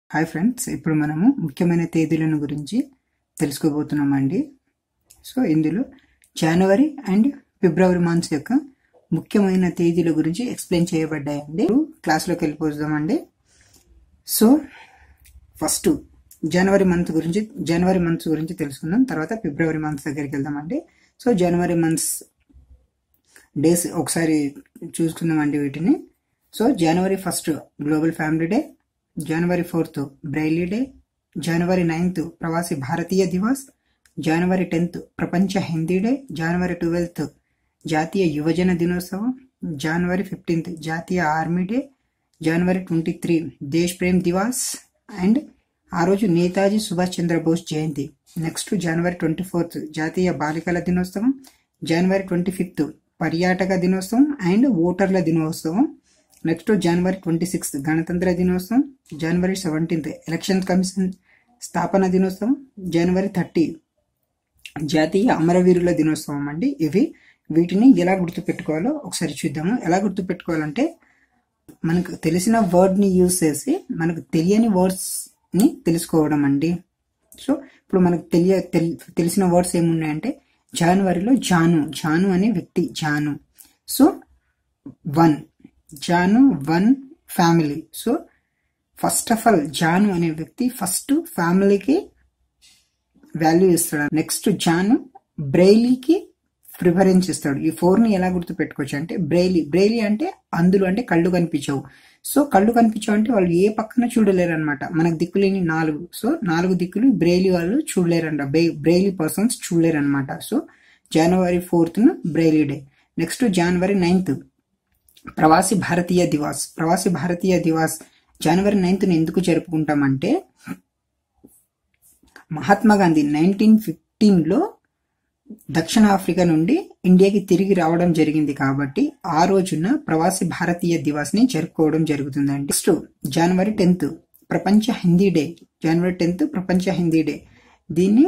hi friends ఇప్పుడు మనము ముఖ్యమైన తేదీలను గురించి తెలుసుకోబోతున్నామండి సో ఇందులో జనవరి అండ్ ఫిబ్రవరి మంత్స్ యొక్క ముఖ్యమైన తేదీల గురించి ఎక్స్ప్లెయిన్ చేయబడ్డాయండి క్లాస్లోకి వెళ్ళిపోదామండి సో ఫస్ట్ జనవరి మంత్ గురించి జనవరి మంత్స్ గురించి తెలుసుకుందాం తర్వాత ఫిబ్రవరి మంత్స్ దగ్గరికి వెళ్దామండి సో జనవరి మంత్స్ డేస్ ఒకసారి చూసుకుందామండి వీటిని సో జనవరి ఫస్ట్ గ్లోబల్ ఫ్యామిలీ డే జనవరి ఫోర్త్ బ్రైలీ డే జనవరి నైన్త్ ప్రవాసి భారతీయ దివస్ జనవరి టెన్త్ ప్రపంచ హిందీ డే జనవరి ట్వెల్త్ జాతీయ యువజన దినోత్సవం జనవరి ఫిఫ్టీన్త్ జాతీయ ఆర్మీ డే జనవరి twenty three Desh Prem Divas and ఆ రోజు నేతాజీ సుభాష్ చంద్రబోస్ జయంతి నెక్స్ట్ జనవరి ట్వంటీ ఫోర్త్ జాతీయ బాలికల దినోత్సవం జనవరి ట్వంటీ ఫిఫ్త్ పర్యాటక దినోత్సవం అండ్ ఓటర్ల దినోత్సవం నెక్స్ట్ జనవరి ట్వంటీ సిక్స్త్ గణతంత్ర దినోత్సవం జనవరి సెవెంటీన్త్ ఎలక్షన్ కమిషన్ స్థాపన దినోత్సవం జనవరి థర్టీ జాతీయ అమరవీరుల దినోత్సవం అండి ఇవి వీటిని ఎలా గుర్తుపెట్టుకోవాలో ఒకసారి చూద్దాము ఎలా గుర్తుపెట్టుకోవాలంటే మనకు తెలిసిన వర్డ్ని యూజ్ చేసి మనకు తెలియని వర్డ్స్ని తెలుసుకోవడం అండి సో ఇప్పుడు మనకు తెలియ తెలిసిన వర్డ్స్ ఏమున్నాయంటే జనవరిలో జాను జాను అనే వ్యక్తి Janu so one Janu one family so first of all Janu అనే వ్యక్తి ఫస్ట్ ఫ్యామిలీకి వాల్యూ ఇస్తాడు నెక్స్ట్ జాను బ్రెయిలీకి ప్రిఫరెన్స్ ఇస్తాడు ఈ ఫోర్ ని ఎలా గుర్తు పెట్టుకోవచ్చు అంటే బ్రెయిలీ బ్రెయిలీ అంటే అందులో అంటే కళ్ళు కనిపించవు సో కళ్ళు కనిపించవు అంటే వాళ్ళు ఏ పక్కన చూడలేరు అనమాట మనకు దిక్కులేని నాలుగు సో నాలుగు దిక్కులు బ్రెయిలీ వాళ్ళు చూడలేరంట బ్రెయిలీ పర్సన్స్ చూడలేరు అనమాట సో జనవరి ఫోర్త్ బ్రెయిలీ డే నెక్స్ట్ జనవరి నైన్త్ ప్రవాసి భారతీయ దివాస్ ప్రవాసి భారతీయ దివాస్ జనవరి నైన్త్ని ఎందుకు జరుపుకుంటామంటే మహాత్మా గాంధీ నైన్టీన్ ఫిఫ్టీన్లో దక్షిణ ఆఫ్రికా నుండి ఇండియాకి తిరిగి రావడం జరిగింది కాబట్టి ఆ రోజున ప్రవాసి భారతీయ దివాస్ ని జరుపుకోవడం జరుగుతుందండి నెక్స్ట్ జనవరి టెన్త్ ప్రపంచ హిందీ డే జనవరి టెన్త్ ప్రపంచ హిందీ డే దీన్ని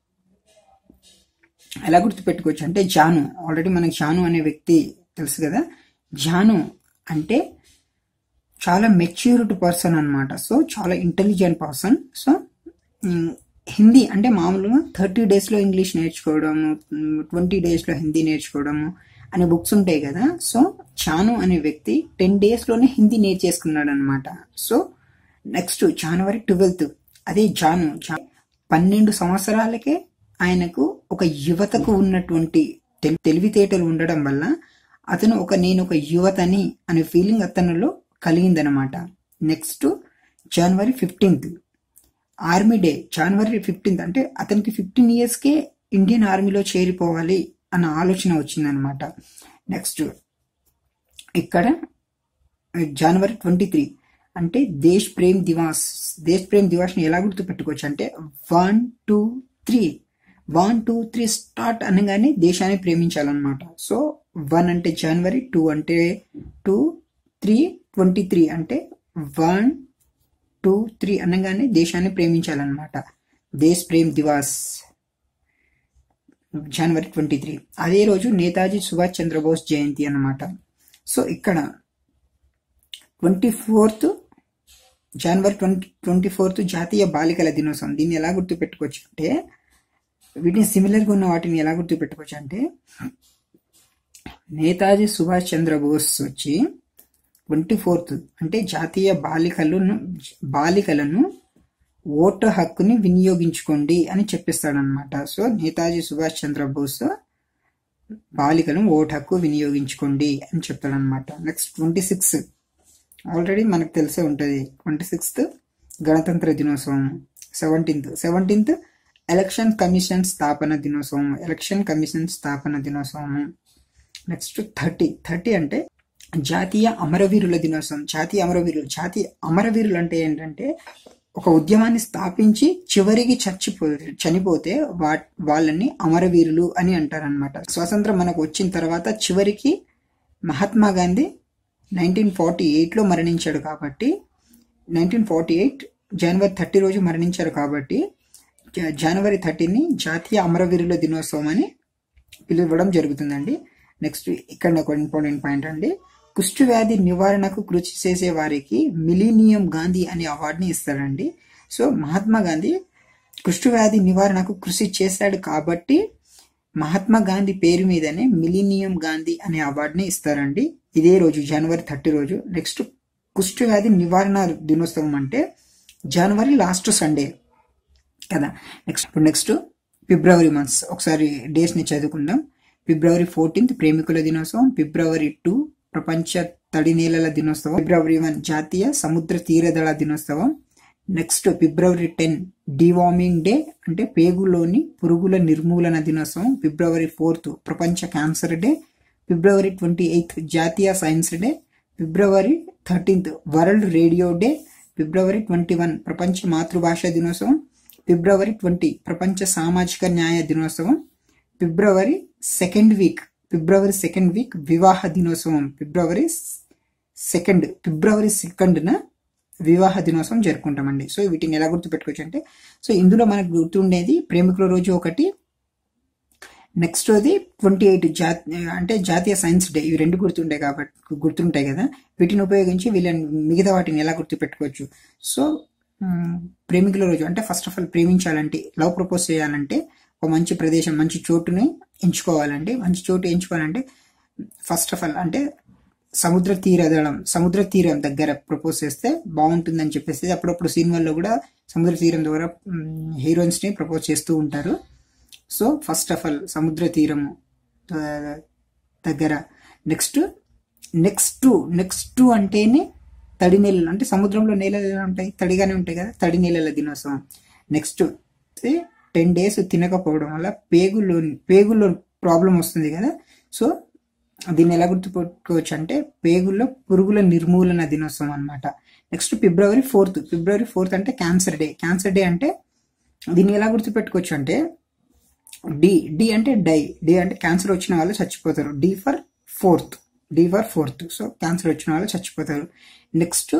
ఎలా గుర్తుపెట్టుకోవచ్చు అంటే జాను ఆల్రెడీ మనకి జాను అనే వ్యక్తి తెలుసు కదా జాను అంటే చాలా మెచ్యూరిటీ పర్సన్ అనమాట సో చాలా ఇంటెలిజెంట్ పర్సన్ సో హిందీ అంటే మామూలుగా థర్టీ డేస్లో ఇంగ్లీష్ నేర్చుకోవడము ట్వంటీ డేస్లో హిందీ నేర్చుకోవడము అనే బుక్స్ ఉంటాయి కదా సో చాను అనే వ్యక్తి టెన్ డేస్లోనే హిందీ నేర్చేసుకున్నాడు అనమాట సో నెక్స్ట్ జనవరి ట్వెల్త్ అదే జాను పన్నెండు సంవత్సరాలకే ఆయనకు ఒక యువతకు ఉన్నటువంటి తెలివితేటలు ఉండడం వల్ల అతను ఒక నేను ఒక యువతని అనే ఫీలింగ్ అతనిలో కలిగిందనమాట నెక్స్ట్ జనవరి ఫిఫ్టీన్త్ ఆర్మీ డే జనవరి ఫిఫ్టీన్త్ అంటే అతనికి ఫిఫ్టీన్ ఇయర్స్కే ఇండియన్ ఆర్మీలో చేరిపోవాలి అన్న ఆలోచన వచ్చిందనమాట నెక్స్ట్ ఇక్కడ జనవరి ట్వంటీ త్రీ అంటే దేశ్ ప్రేమ్ దివాస్ దేశ్ ప్రేమ్ దివాస్ని ఎలా గుర్తుపెట్టుకోవచ్చు అంటే one two three one two three start అనగానే దేశాన్ని ప్రేమించాలన్నమాట సో వన్ అంటే జనవరి టూ అంటే టూ త్రీ ట్వంటీ త్రీ అంటే వన్ టూ త్రీ అనగానే దేశాన్ని ప్రేమించాలన్నమాట దేశ్ ప్రేమ్ దివాస్ జనవరి ట్వంటీ త్రీ అదే రోజు నేతాజీ సుభాష్ చంద్రబోస్ జయంతి అన్నమాట సో ఇక్కడ ట్వంటీ ఫోర్త్ జనవరి ట్వంటీ ట్వంటీ ఫోర్త్ జాతీయ బాలికల దినోత్సవం దీన్ని ఎలా గుర్తుపెట్టుకోవచ్చు అంటే వీటిని సిమిలర్గా ఉన్న వాటిని ఎలా గుర్తుపెట్టుకోవచ్చు అంటే నేతాజీ సుభాష్ చంద్రబోస్ వచ్చి ట్వంటీ ఫోర్త్ అంటే జాతీయ బాలికలను బాలికలను ఓటు హక్కుని వినియోగించుకోండి అని చెప్పిస్తాడనమాట సో నేతాజీ సుభాష్ చంద్రబోస్ బాలికలను ఓటు హక్కు వినియోగించుకోండి అని చెప్తాడనమాట నెక్స్ట్ ట్వంటీ సిక్స్ ఆల్రెడీ మనకు తెలిసే ఉంటుంది ట్వంటీ సిక్స్త్ గణతంత్ర దినోత్సవం సెవెంటీన్త్ సెవెంటీన్త్ ఎలక్షన్ కమిషన్ స్థాపన దినోత్సవం ఎలక్షన్ కమిషన్ స్థాపన దినోత్సవం నెక్స్ట్ థర్టీ థర్టీ అంటే జాతీయ అమరవీరుల దినోత్సవం జాతీయ అమరవీరులు జాతీయ అమరవీరులు అంటే ఏంటంటే ఒక ఉద్యమాన్ని స్థాపించి చివరికి చచ్చిపో చనిపోతే వా వాళ్ళని అమరవీరులు అని అంటారనమాట స్వాతంత్రం మనకు వచ్చిన తర్వాత చివరికి మహాత్మా గాంధీ నైన్టీన్ ఫార్టీ ఎయిట్లో మరణించాడు కాబట్టి నైన్టీన్ ఫార్టీ ఎయిట్ జనవరి థర్టీ రోజు మరణించారు కాబట్టి జనవరి థర్టీని జాతీయ అమరవీరుల దినోత్సవం అని పిలువడం జరుగుతుందండి నెక్స్ట్ ఇక్కడ ఒక ఇంపార్టెంట్ పాయింట్ అండి కుష్టు వ్యాధి నివారణకు కృషి చేసే వారికి మిలీనియం గాంధీ అనే అవార్డుని ఇస్తారండి సో మహాత్మా గాంధీ కుష్టు వ్యాధి నివారణకు కృషి చేశాడు కాబట్టి మహాత్మా గాంధీ పేరు మీదనే మిలీనియం గాంధీ అనే అవార్డుని ఇస్తారండి ఇదే రోజు జనవరి థర్టీ రోజు నెక్స్ట్ కుష్టు వ్యాధి నివారణ దినోత్సవం అంటే జనవరి లాస్ట్ సండే కదా నెక్స్ట్ ఇప్పుడు నెక్స్ట్ ఫిబ్రవరి మంత్స్ ఒకసారి డేస్ ని చదువుకుందాం ఫిబ్రవరి ఫోర్టీన్త్ ప్రేమికుల దినోత్సవం ఫిబ్రవరి టూ ప్రపంచ తడి నేలల దినోత్సవం ఫిబ్రవరి వన్ జాతీయ సముద్ర తీరదళ దినోత్సవం నెక్స్ట్ ఫిబ్రవరి టెన్ డివార్మింగ్ డే అంటే పేగులోని పురుగుల నిర్మూలన దినోత్సవం ఫిబ్రవరి ఫోర్త్ ప్రపంచ క్యాన్సర్ డే ఫిబ్రవరి ట్వంటీ ఎయిత్ జాతీయ సైన్స్ డే ఫిబ్రవరి థర్టీన్త్ వరల్డ్ రేడియో డే ఫిబ్రవరి ట్వంటీ వన్ ప్రపంచ మాతృభాష దినోత్సవం ఫిబ్రవరి ట్వంటీ ప్రపంచ సామాజిక న్యాయ దినోత్సవం ఫిబ్రవరి సెకండ్ వీక్ ఫిబ్రవరి సెకండ్ వీక్ వివాహ దినోత్సవం ఫిబ్రవరి సెకండ్ ఫిబ్రవరి సెకండ్న వివాహ దినోత్సవం జరుపుకుంటామండి సో వీటిని ఎలా గుర్తుపెట్టుకోవచ్చు అంటే సో ఇందులో మనకు గుర్తుండేది ప్రేమికుల రోజు ఒకటి నెక్స్ట్ అది ట్వంటీ ఎయిట్ జా అంటే జాతీయ సైన్స్ డే ఇవి రెండు గుర్తుండే కాబట్టి గుర్తుంటాయి కదా వీటిని ఉపయోగించి వీళ్ళని మిగతా వాటిని ఎలా గుర్తుపెట్టుకోవచ్చు సో మ్, ప్రేమికుల రోజు అంటే ఫస్ట్ ఆఫ్ ఆల్ ప్రేమించాలంటే లవ్ ప్రపోజ్ చేయాలంటే ఒక మంచి ప్రదేశం మంచి చోటుని ఎంచుకోవాలంటే మంచి చోటు ఎంచుకోవాలంటే ఫస్ట్ ఆఫ్ ఆల్ అంటే సముద్ర తీరదళం సముద్ర తీరం దగ్గర ప్రపోజ్ చేస్తే బాగుంటుందని చెప్పేసి అప్పుడప్పుడు సినిమాల్లో కూడా సముద్ర తీరం ద్వారా హీరోయిన్స్ ని ప్రపోజ్ చేస్తూ ఉంటారు సో ఫస్ట్ ఆఫ్ ఆల్ సముద్ర తీరము ఆ, దగ్గర నెక్స్ట్ నెక్స్ట్ నెక్స్ట్ అంటేనే తడి నీళ్ళు అంటే సముద్రంలో నీళ్ళలు ఎలా ఉంటాయి తడిగానే ఉంటాయి కదా తడి నీళ్ళల దినోత్సవం నెక్స్ట్ టెన్ డేస్ తినకపోవడం వల్ల పేగులో పేగుల్లో ప్రాబ్లం వస్తుంది కదా సో దీన్ని ఎలా గుర్తుపెట్టుకోవచ్చు అంటే పేగుల్లో పురుగుల నిర్మూలన దినోత్సవం అన్నమాట నెక్స్ట్ ఫిబ్రవరి ఫోర్త్ ఫిబ్రవరి ఫోర్త్ అంటే క్యాన్సర్ డే క్యాన్సర్ డే అంటే దీన్ని ఎలా గుర్తుపెట్టుకోవచ్చు అంటే డి డి అంటే డై డి అంటే క్యాన్సర్ వచ్చిన వాళ్ళు చచ్చిపోతారు D for fourth D for fourth so cancer వచ్చిన వాళ్ళు చచ్చిపోతారు next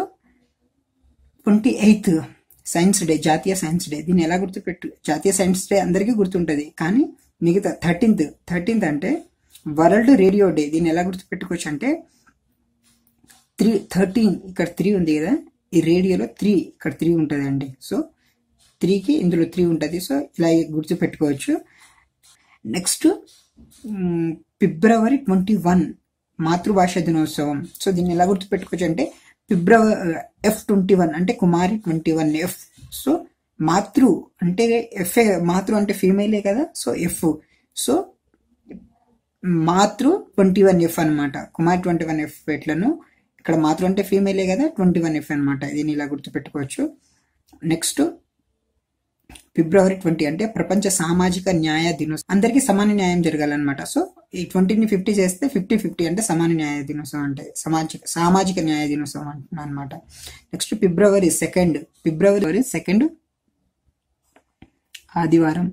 twenty eighth science day జాతీయ సైన్స్ డే దీన్ని ఎలా గుర్తుపెట్టు జాతీయ సైన్స్ డే అందరికీ గుర్తుంటుంది కానీ మిగతా థర్టీన్త్ థర్టీన్త్ అంటే వరల్డ్ రేడియో డే దీన్ని ఎలా గుర్తుపెట్టుకోవచ్చు అంటే త్రీ థర్టీన్ ఇక్కడ త్రీ ఉంది కదా ఈ రేడియోలో త్రీ ఇక్కడ త్రీ ఉంటుంది అండి సో త్రీకి ఇందులో త్రీ ఉంటుంది సో ఇలా గుర్తుపెట్టుకోవచ్చు నెక్స్ట్ మ్, ఫిబ్రవరి ట్వంటీ వన్ మాతృభాష దినోత్సవం సో దీన్ని ఎలా గుర్తుపెట్టుకోవచ్చు అంటే ఫిబ్రవరి ఎఫ్ ట్వంటీ వన్ అంటే Kumari twenty one F so మాతృ అంటే ఎఫ్ మాతృ అంటే ఫీమేలే కదా సో ఎఫ్ సో మాతృ ట్వంటీ వన్ ఎఫ్ అనమాట కుమార్ ట్వంటీ వన్ ఎఫ్ ఎట్లను ఇక్కడ మాతృ అంటే ఫీమేలే కదా ట్వంటీ వన్ ఎఫ్ అనమాట దీన్ని ఇలా గుర్తుపెట్టుకోవచ్చు నెక్స్ట్ ఫిబ్రవరి ట్వంటీ అంటే ప్రపంచ సామాజిక న్యాయ దినోత్సవం అందరికీ సమాన న్యాయం జరగాలన్నమాట సో ఈ ట్వంటీని ఫిఫ్టీ చేస్తే ఫిఫ్టీ ఫిఫ్టీ అంటే సమాన న్యాయ దినోత్సవం అంటే సామాజిక సామాజిక న్యాయ దినోత్సవం అంటున్నా అనమాట నెక్స్ట్ ఫిబ్రవరి సెకండ్ ఫిబ్రవరి సెకండ్ ఆదివారం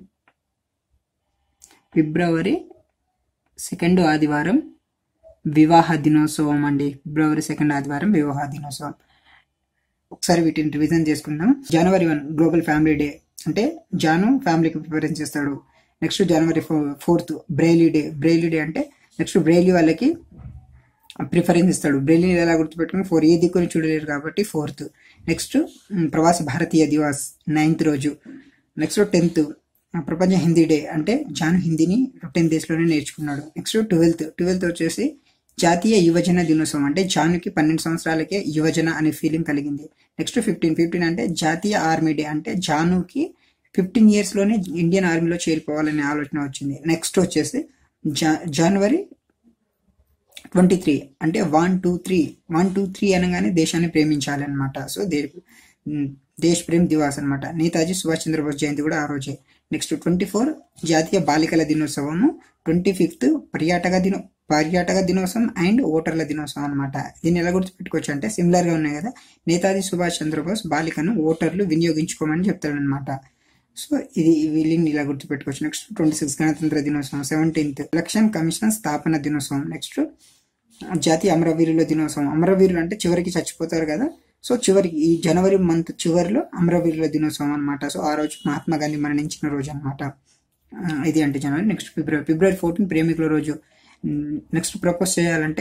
ఫిబ్రవరి సెకండ్ ఆదివారం వివాహ దినోత్సవం అండి ఫిబ్రవరి సెకండ్ ఆదివారం వివాహ దినోత్సవం ఒకసారి వీటిని రివిజన్ చేసుకుందాం జనవరి వన్ గ్లోబల్ ఫ్యామిలీ డే అంటే జాను ఫ్యామిలీకి ప్రిఫరెన్స్ చేస్తాడు నెక్స్ట్ జనవరి fourth Braille day Braille day అంటే నెక్స్ట్ బ్రైలీ వాళ్ళకి ప్రిఫరెన్స్ ఇస్తాడు బ్రైలీ ఎలా గుర్తుపెట్టుకుని ఫోర్ ఏ దిక్కుని చూడలేరు కాబట్టి fourth next Pravasa Bharatiya Divas ninth రోజు నెక్స్ట్ టెన్త్ ప్రపంచ హిందీ డే అంటే జాను హిందీని టెన్ డేస్ లోనే నేర్చుకున్నాడు నెక్స్ట్ ట్వెల్త్ ట్వెల్త్ వచ్చేసి జాతీయ యువజన దినోత్సవం అంటే జానుకి పన్నెండు సంవత్సరాలకే యువజన అనే ఫీలింగ్ కలిగింది నెక్స్ట్ ఫిఫ్టీన్ ఫిఫ్టీన్ అంటే జాతీయ ఆర్మీ డే అంటే జానుకి ఫిఫ్టీన్ ఇయర్స్ లోనే ఇండియన్ ఆర్మీలో చేరిపోవాలనే ఆలోచన వచ్చింది నెక్స్ట్ వచ్చేసి జా జనవరి ట్వంటీ త్రీ అంటే one two three one two three అనగానే దేశాన్ని ప్రేమించాలి అనమాట సో దే ఉమ్, దేశ్ ప్రేమ్ దివాస్ అనమాట నేతాజీ సుభాష్ చంద్రబోస్ జయంతి కూడా ఆ రోజే నెక్స్ట్ ట్వంటీ ఫోర్ జాతీయ బాలికల దినోత్సవము ట్వంటీ ఫిఫ్త్ పర్యాటక దినో పర్యాటక దినోత్సవం అండ్ ఓటర్ల దినోత్సవం అనమాట దీన్ని ఎలా గుర్తుపెట్టుకోవచ్చు అంటే సిమిలర్ గా ఉన్నాయి కదా నేతాజీ సుభాష్ చంద్రబోస్ బాలికను ఓటర్లు వినియోగించుకోమని చెప్తాడనమాట సో ఇది వీళ్ళని ఇలా గుర్తుపెట్టుకోవచ్చు నెక్స్ట్ ట్వంటీ సిక్స్ గణతంత్ర దినోత్సవం సెవెంటీన్త్ ఎలక్షన్ కమిషన్ స్థాపన దినోత్సవం నెక్స్ట్ జాతీయ అమరవీరుల దినోత్సవం అమరవీరులు అంటే చివరికి చచ్చిపోతారు కదా సో చివరికి ఈ జనవరి మంత్ చివరిలో అమరవీరుల దినోత్సవం అనమాట సో ఆ రోజు మహాత్మా గాంధీ మరణించిన రోజు అనమాట ఇది అంటే జనవరి నెక్స్ట్ ఫిబ్రవరి ఫిబ్రవరి ఫోర్టీన్ ప్రేమికుల రోజు నెక్స్ట్ ప్రపోజ్ చేయాలంటే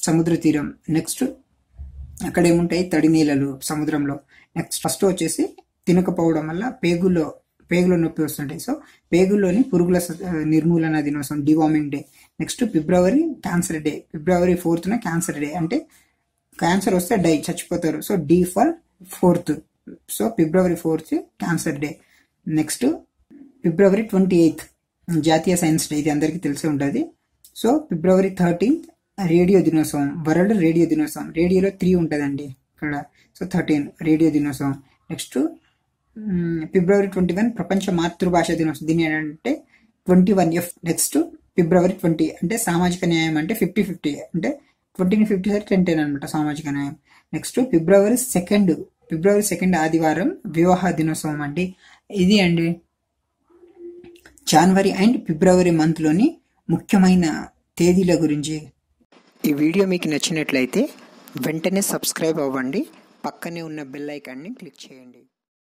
సముద్ర తీరం నెక్స్ట్ అక్కడ ఏముంటాయి తడి నీళ్ళలు సముద్రంలో నెక్స్ట్ ఫస్ట్ వచ్చేసి తినకపోవడం వల్ల పేగుల్లో పేగులో నొప్పి వస్తుంటాయి సో పేగుల్లోని పురుగుల స- నిర్మూలన దినోత్సవం డివార్మింగ్ డే నెక్స్ట్ ఫిబ్రవరి క్యాన్సర్ డే ఫిబ్రవరి ఫోర్త్న క్యాన్సర్ డే అంటే క్యాన్సర్ వస్తే డై చచ్చిపోతారు so D for fourth so ఫిబ్రవరి ఫోర్త్ క్యాన్సర్ డే నెక్స్ట్ ఫిబ్రవరి ట్వంటీ ఎయిత్ జాతీయ సైన్స్ డే ఇది అందరికీ తెలిసి ఉంటుంది సో ఫిబ్రవరి థర్టీన్త్ రేడియో దినోత్సవం వరల్డ్ రేడియో దినోత్సవం రేడియోలో త్రీ ఉంటుందండి ఇక్కడ సో థర్టీన్ రేడియో దినోత్సవం నెక్స్ట్ ఫిబ్రవరి ట్వంటీ వన్ ప్రపంచ మాతృభాష దినోత్సవం దీని ఏంటంటే ట్వంటీ వన్ ఎఫ్ నెక్స్ట్ ఫిబ్రవరి ట్వంటీ అంటే సామాజిక న్యాయం అంటే ఫిఫ్టీ ఫిఫ్టీ అంటే ట్వంటీని ఫిఫ్టీ సార్ టెన్ టెన్ అనమాట సామాజిక న్యాయం నెక్స్ట్ ఫిబ్రవరి సెకండ్ ఫిబ్రవరి సెకండ్ ఆదివారం వివాహ దినోత్సవం అండి ఇది అండి జనవరి అండ్ ఫిబ్రవరి మంత్లోని ముఖ్యమైన తేదీల గురించి ఈ వీడియో మీకు నచ్చినట్లయితే వెంటనే సబ్స్క్రైబ్ అవ్వండి పక్కనే ఉన్న బెల్ ఐకాన్ని క్లిక్ చేయండి